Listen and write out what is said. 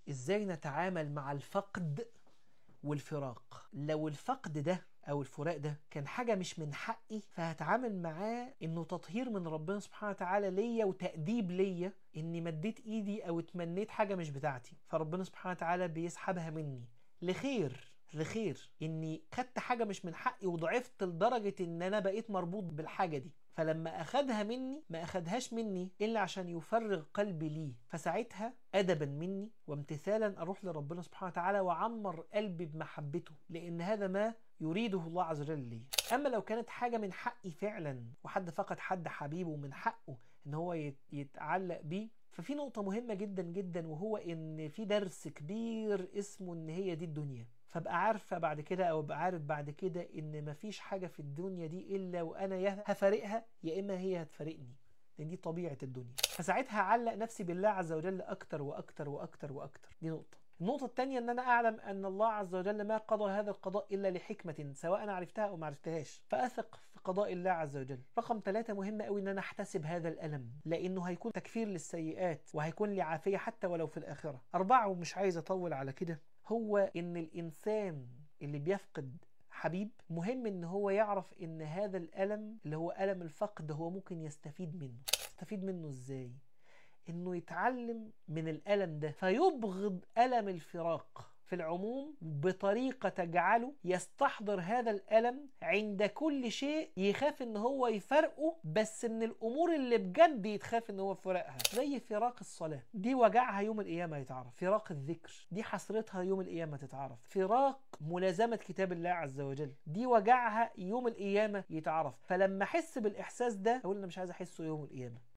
ازاي نتعامل مع الفقد والفراق لو الفقد ده او الفراق ده كان حاجه مش من حقي فهتعامل معاه انه تطهير من ربنا سبحانه وتعالى ليا وتاديب ليا اني مديت ايدي او اتمنيت حاجه مش بتاعتي فربنا سبحانه وتعالى بيسحبها مني لخير لخير اني خدت حاجه مش من حقي وضعفت لدرجه ان انا بقيت مربوط بالحاجه دي فلما اخدها مني ما اخدهاش مني الا عشان يفرغ قلبي ليه فساعتها ادبا مني وامتثالا اروح لربنا سبحانه وتعالى وعمر قلبي بمحبته لان هذا ما يريده الله عز وجل لي اما لو كانت حاجه من حقي فعلا وحد فقد حد حبيبه من حقه ان هو يتعلق بيه ففي نقطه مهمه جدا جدا وهو ان في درس كبير اسمه ان هي دي الدنيا فابقى عارفه بعد كده او ابقى عارف بعد كده ان مفيش حاجه في الدنيا دي الا وانا يا هفارقها يا اما هي هتفارقني لان دي طبيعه الدنيا فساعتها اعلق نفسي بالله عز وجل اكتر واكتر واكتر واكتر دي نقطه النقطة الثانية أن أنا أعلم أن الله عز وجل ما قضى هذا القضاء إلا لحكمة سواء أنا عرفتها أو ما عرفتهاش فأثق في قضاء الله عز وجل رقم ثلاثة مهم قوي أن أنا أحتسب هذا الألم لأنه هيكون تكفير للسيئات وهيكون لي عافية حتى ولو في الآخرة أربعة ومش عايز أطول على كده هو ان الانسان اللي بيفقد حبيب مهم ان هو يعرف ان هذا الالم اللي هو الم الفقد هو ممكن يستفيد منه يستفيد منه ازاي انه يتعلم من الالم ده فيبغض الم الفراق في العموم بطريقة تجعله يستحضر هذا الألم عند كل شيء يخاف ان هو يفرقه بس من الأمور اللي بجد يتخاف ان هو فراقها زي فراق الصلاة دي وجعها يوم القيامة يتعرف فراق الذكر دي حسرتها يوم القيامة تتعرف فراق ملازمة كتاب الله عز وجل دي وجعها يوم القيامة يتعرف فلما أحس بالإحساس ده أقول أنا مش عايز أحسه يوم القيامة